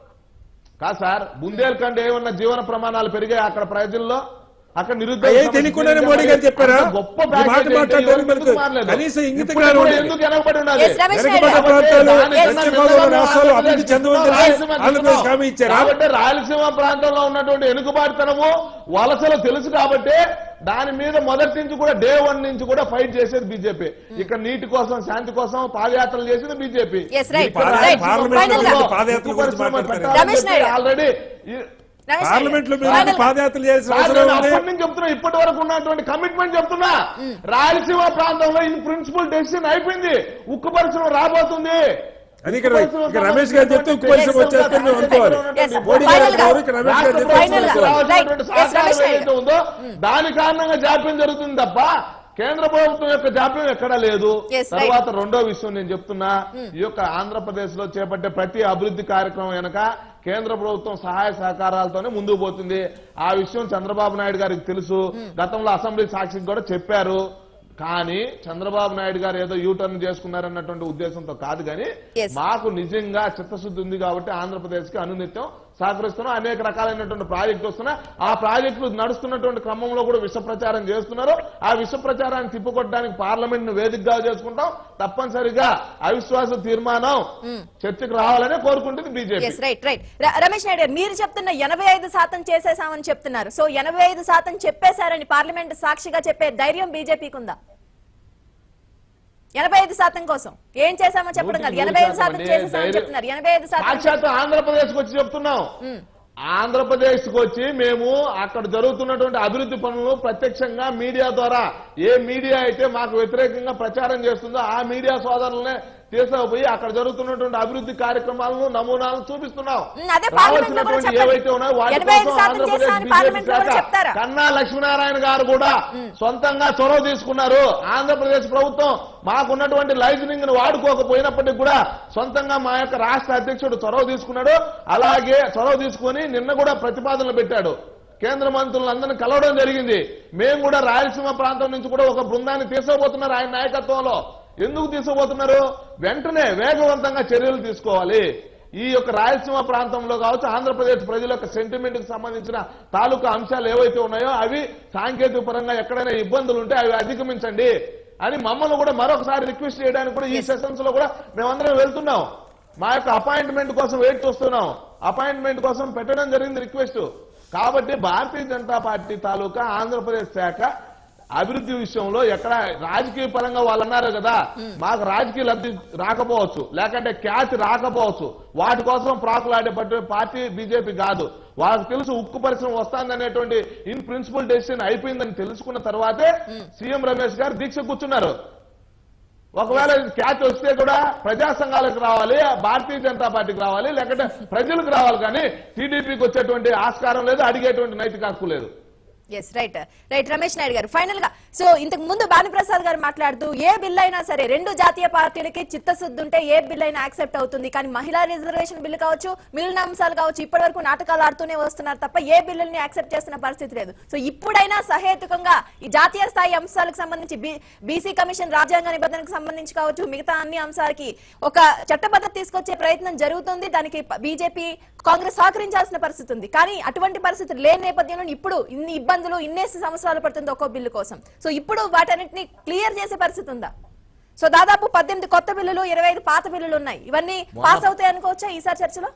కాదు సార్ బుందేల్ఖండ్ ఏమన్నా జీవన ప్రమాణాలు పెరిగాయి అక్కడ ప్రజల్లో అక్కడ నిరుద్యోగ అయ్యే సమస్య తెలియకుండానే తీరిందా? మోడీ గారు చెప్పారా? అంత గొప్ప ఈ మాట ప్యాకేజ్ ఏంటి? మాట్లాడడానికి ఎవరు ఎందుకు మనకు మారలేదు? కనీసం ఇంగిత ఇప్పుడు జ్ఞానం కూడా ఉండేది. ఎందుకు వెనకబడి ఉన్నది? Yes, రమేష్ నాయుడు. వెనుకబడ్డ ప్రాంతాలు దాని పశ్చిమ కన్నా గోదావరి మిన్నగా రాష్ట్రాలు అభివృద్ధి చెందవని తెలుసు. రాయలసీమ ఆంధ్రప్రదేశ్ హామీ ఇచ్చారా కాబట్టి రాయలసీమ ప్రాంతంలో ఉన్నటువంటి వెనుకబాటుతనము వలసలు తెలుసు కాబట్టి దాని మీద మొదటి నుంచి కూడా డే వన్ నుంచి కూడా ఫైట్ చేసేది బీజేపీ ఇక్కడ నీటి కోసం శాంతి కోసం పాదయాత్రలు చేసేది బీజేపీ Yes, right. పార్ల- Right. పార్లమెంట్ Final గా. లో పాదయాత్రల గురించి మాట్లాడతారు. రమేష్ నాయుడు. ఆల్రెడీ రమేష్ నాయుడు. పార్లమెంట్ లో మీరు Final గా. పాదయాత్రలు చేయాల్సిన సార్, అవసరం నేను ఉంది అప్పటి నుంచి చెప్తున్నా ఇప్పటి వరకు ఉన్నటువంటి కమిట్మెంట్ చెప్తున్నా రాయలసీమ ప్రాంతంలో ఇన్ ప్రిన్సిపల్ డెసిషన్ అయిపోయింది ఉక్కు పరిశ్రమ రాబోతుంది అది ఇక్కడ ఇక్కడ రమేష్ గారు చెప్తే ఉక్కు పరిశ్రమ వచ్చేస్తే మేము అనుకోవాలి Yes, మోడీ final గారు గా. ఎవరు? ఇక్కడ రమేష్ గారు చెప్తే Final గా. అనుకోవాలి. Right. Yes, సహకారం రమేష్ నాయుడు. ఏదైతే ఉందో దాని కారణంగా జాప్యం జరుగుతుంది తప్ప కేంద్ర ప్రభుత్వం యొక్క జాప్యం ఎక్కడా లేదు Yes, right. తర్వాత రెండో విషయం నేను చెప్తున్నా ఈ యొక్క ఆంధ్రప్రదేశ్ లో చేపట్టే ప్రతి అభివృద్ధి కార్యక్రమం వెనక కేంద్ర ప్రభుత్వం సహాయ సహకారాలతోనే ముందుకు పోతుంది ఆ విషయం చంద్రబాబు నాయుడు గారికి తెలుసు గతంలో అసెంబ్లీ సాక్షికి కూడా చెప్పారు కానీ చంద్రబాబు నాయుడు గారు ఏదో యూటర్న్ చేసుకున్నారన్నటువంటి ఉద్దేశంతో కాదు కానీ Yes. మాకు నిజంగా చిత్తశుద్ధి ఉంది కాబట్టి ఆంధ్రప్రదేశ్ కి అనునిత్యం సహకరిస్తున్నాం అనేక రకాలైనటువంటి ప్రాజెక్టులు వస్తున్నాయి ఆ ప్రాజెక్టులు నడుస్తున్నటువంటి క్రమంలో కూడా విష ప్రచారం చేస్తున్నారు ఆ విష ప్రచారాన్ని తిప్పుకొట్టడానికి పార్లమెంట్ ను వేదికగా చేసుకుంటాం తప్పనిసరిగా అవిశ్వాస తీర్మానం చర్చకు రావాలనే కోరుకుంటుంది BJP yes right right Ramesh Naidu గారు మీరు చెప్తున్న ఎనభై ఐదు శాతం చేసేసామని చెప్తున్నారు సో ఎనభై ఐదు శాతం చెప్పేశారని పార్లమెంట్ సాక్షిగా చెప్పే ధైర్యం బీజేపీకి ఉందా ఎనభై ఐదు శాతం కోసం ఏం చేశామో చెప్పడం కాదు నూటికి ఎనభై ఐదు నూరు శాతం శాతం చేసేసామని అండి. చెప్తున్నారు ఎనభై ఐదు శాతం సాక్షాత్ ఆంధ్రప్రదేశ్ కు వచ్చి చెప్తున్నాం ఆంధ్రప్రదేశ్ కు వచ్చి మేము అక్కడ జరుగుతున్నటువంటి అభివృద్ధి పనులు ప్రత్యక్షంగా మీడియా ద్వారా ఏ మీడియా అయితే మాకు వ్యతిరేకంగా ప్రచారం చేస్తుందో ఆ మీడియా సోదరులనే తీసుకుపోయి అక్కడ జరుగుతున్నటువంటి అభివృద్ధి కార్యక్రమాలను నమూనాలను చూపిస్తున్నాం ఉమ్, అదే పార్లమెంట్ లో కూడా రావాల్సినటువంటి చెప్పండి. ఏవైతే ఉన్నాయో వాటి 85 కోసం శాతం ఆంధ్రప్రదేశ్ చేశామని బీజేపీ పార్లమెంట్ లో కూడా శాఖ చెప్తారా? కన్నా లక్ష్మీనారాయణ గారు కూడా సొంతంగా చొరవ తీసుకున్నారు ఆంధ్రప్రదేశ్ ప్రభుత్వం మాకున్నటువంటి లైసెన్సింగ్ ను వాడుకోకపోయినప్పటికీ కూడా సొంతంగా మా యొక్క రాష్ట్ర అధ్యక్షుడు చొరవ తీసుకున్నాడు అలాగే చొరవ తీసుకుని నిన్న కూడా ప్రతిపాదనలు పెట్టాడు కేంద్ర మంత్రులందరినీ కలవడం జరిగింది మేము కూడా రాయలసీమ ప్రాంతం నుంచి కూడా ఒక బృందాన్ని తీసుకుపోతున్నారు ఆయన నాయకత్వంలో ఎందుకు తీసుకుపోతున్నారు వెంటనే వేగవంతంగా చర్యలు తీసుకోవాలి ఈ యొక్క రాయలసీమ ప్రాంతంలో కావచ్చు ఆంధ్రప్రదేశ్ ప్రజల యొక్క సెంటిమెంట్ కి సంబంధించిన తాలూకా అంశాలు ఏవైతే ఉన్నాయో అవి సాంకేతిక పరంగా ఎక్కడైనా ఇబ్బందులు ఉంటే అవి అధిగమించండి అని మమ్మల్ని కూడా మరొకసారి రిక్వెస్ట్ చేయడానికి కూడా ఈ సెషన్స్ లో కూడా మేమందరం వెళ్తున్నాం మా యొక్క అపాయింట్మెంట్ కోసం వెయిట్ చూస్తున్నాం అపాయింట్మెంట్ కోసం పెట్టడం జరిగింది రిక్వెస్ట్ కాబట్టి భారతీయ జనతా పార్టీ తాలూకా ఆంధ్రప్రదేశ్ శాఖ అభివృద్ధి విషయంలో ఎక్కడ రాజకీయ పరంగా వాళ్ళు అన్నారు కదా మాకు రాజకీయ లబ్ధి రాకపోవచ్చు లేకంటే ఖ్యాతి రాకపోవచ్చు వాటి కోసం ప్రాకులాడే పట్టే పార్టీ బీజేపీ కాదు వాళ్ళకి తెలుసు ఉక్కు పరిశ్రమ వస్తుందనేటువంటి ఇన్ ప్రిన్సిపల్ డెసిషన్ అయిపోయిందని తెలుసుకున్న తర్వాతే సీఎం రమేష్ గారు దీక్ష కూర్చున్నారు ఒకవేళ ఇది ఖ్యాతి వస్తే కూడా ప్రజా సంఘాలకు రావాలి భారతీయ జనతా పార్టీకి రావాలి లేకుంటే ప్రజలకు రావాలి కానీ టీడీపీకి వచ్చేటువంటి ఆస్కారం లేదు అడిగేటువంటి నైతిక హక్కు లేదు yes right right Ramesh Naidu గారు ఫైనల్ గా సో ఇంతకు ముందు భానుప్రసాద్ గారు మాట్లాడుతూ ఏ బిల్ అయినా సరే రెండు జాతీయ పార్టీలకి చిత్తశుద్ధి ఉంటే ఏ బిల్ అయినా యాక్సెప్ట్ అవుతుంది కానీ మహిళా రిజర్వేషన్ బిల్లు కావచ్చు మిగిలిన అంశాలు కావచ్చు ఇప్పటి వరకు నాటకాలు ఆడుతూనే వస్తున్నారు తప్ప ఏ బిల్లుల్ని యాక్సెప్ట్ చేస్తున్న పరిస్థితి లేదు సో ఇప్పుడైనా సహేతుకంగా ఈ జాతీయ స్థాయి అంశాలకు సంబంధించి బీసీ కమిషన్ రాజ్యాంగ నిబంధనకు సంబంధించి కావచ్చు మిగతా అన్ని అంశాలకి ఒక చట్టబద్ధత తీసుకొచ్చే ప్రయత్నం జరుగుతుంది దానికి బీజేపీ కాంగ్రెస్ సహకరించాల్సిన పరిస్థితి ఉంది కానీ అటువంటి పరిస్థితి లేని నేపథ్యంలో ఇప్పుడు ఇన్ని ఇబ్బందులు ఇన్నేసి సంవత్సరాలు పడుతుంది ఒక్కో బిల్లు కోసం సో ఇప్పుడు వాటన్నిటిని క్లియర్ చేసే పరిస్థితి ఉందా సో దాదాపు పద్దెనిమిది కొత్త బిల్లులు ఇరవై ఐదు పాత బిల్లులు ఉన్నాయి ఇవన్నీ పాస్ అవుతాయి అనుకోవచ్చా ఈసారి చర్చలో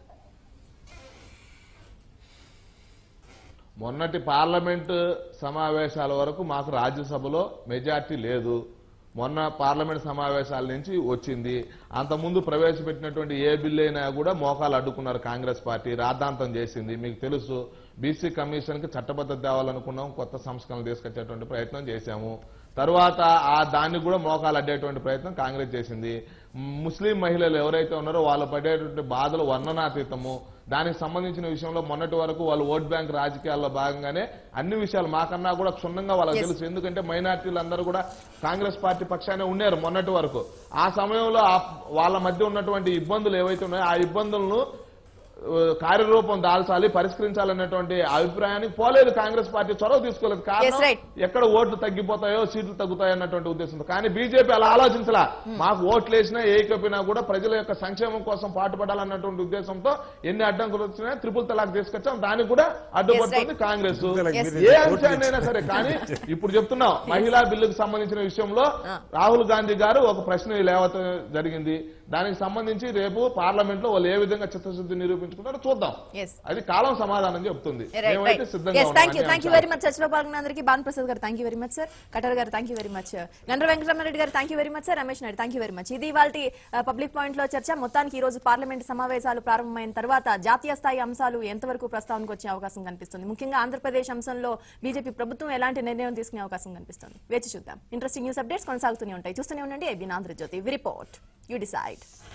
మొన్నటి పార్లమెంట్ సమావేశాల వరకు మాకు రాజ్యసభలో మెజార్టీ లేదు మొన్న పార్లమెంట్ సమావేశాల నుంచి వచ్చింది అంతకుముందు ప్రవేశపెట్టినటువంటి ఏ బిల్లు అయినా కూడా మోకాలు అడ్డుకున్నారు కాంగ్రెస్ పార్టీ రాద్ధాంతం చేసింది మీకు తెలుసు బీసీ కమిషన్ కి చట్టబద్ధత తేవాలనుకున్నాం కొత్త సంస్కరణలు తీసుకొచ్చేటువంటి ప్రయత్నం చేశాము తర్వాత ఆ దాన్ని కూడా మోకాలు అడ్డేటువంటి ప్రయత్నం కాంగ్రెస్ చేసింది ముస్లిం మహిళలు ఎవరైతే ఉన్నారో వాళ్ళు పడేటువంటి బాధలు వర్ణనాతీతము దానికి సంబంధించిన విషయంలో మొన్నటి వరకు వాళ్ళు ఓట్ బ్యాంక్ రాజకీయాల్లో భాగంగానే అన్ని విషయాలు మాకన్నా కూడా క్షుణ్ణంగా వాళ్ళకి తెలుసు ఎందుకంటే మైనార్టీలు అందరూ కూడా కాంగ్రెస్ పార్టీ పక్షానే ఉన్నారు మొన్నటి వరకు ఆ సమయంలో ఆ- వాళ్ళ మధ్య ఉన్నటువంటి ఇబ్బందులు ఏవైతే ఉన్నాయో ఆ ఇబ్బందులను ఆ, కార్యరూపం దాల్చాలి పరిష్కరించాలనేటువంటి అభిప్రాయానికి పోలేదు కాంగ్రెస్ పార్టీ చొరవ తీసుకోలేదు Yes, కారణం right. ఎక్కడ ఓట్లు తగ్గిపోతాయో సీట్లు తగ్గుతాయో అన్నటువంటి ఉద్దేశంతో కానీ బీజేపీ అలా ఆలోచించలా మాకు ఓట్లు వేసినా ఏకపోయినా కూడా ప్రజల యొక్క సంక్షేమం కోసం పాటుపడాలన్నటువంటి ఉద్దేశంతో ఎన్ని అడ్డంకులు వచ్చినా త్రిపుల్ తలాక్ తీసుకొచ్చాం దానికి కూడా అడ్డుపడుతుంది కాంగ్రెస్ తలాక్ Yes. మీరు ఏ ఓట్లు అంశాన్నైనా సరే కానీ ఇప్పుడు చెప్తున్నాం మహిళా బిల్లుకు సంబంధించిన విషయంలో రాహుల్ గాంధీ గారు ఒక ప్రశ్న లేవత జరిగింది దానికి సంబంధించి రేపు పార్లమెంట్ లో వాళ్ళు ఏ విధంగా చిత్తశుద్ధి నిరూపించుకుంటారో చూద్దాం ఎస్ అది కాలం సమాధానం చెప్తుంది మేమైతే సిద్ధంగా థ్యాంక్ యూ ఉన్నాం థ్యాంక్ యూ అన్ని వెరీ మచ్ చర్చలో పాల్గొన్నందరికీ భాను ప్రసాద్ గారు thank you very much sir కటర్ గారు thank you very much Gandra Venkataramana Reddy గారు thank you very much sir Ramesh Naidu thank you very much ఇది వాళ్ళ పబ్లిక్ పాయింట్ లో చర్చ మొత్తానికి ఈ రోజు పార్లమెంట్ సమావేశాలు ప్రారంభమైన తర్వాత జాతీయ స్థాయి అంశాలు ఎంతవరకు ప్రస్తావనకు వచ్చే అవకాశం కనిపిస్తుంది ముఖ్యంగా ఆంధ్రప్రదేశ్ అంశంలో బీజేపీ ప్రభుత్వం ఎలాంటి నిర్ణయం తీసుకునే అవకాశం కనిపిస్తుంది వేచి చూద్దాం ఇంట్రెస్టింగ్ న్యూస్ అప్డేట్స్ కొనసాగుతూనే ఉంటాయి చూస్తూనే ఉండండి IB Andhra Jyothy report you decide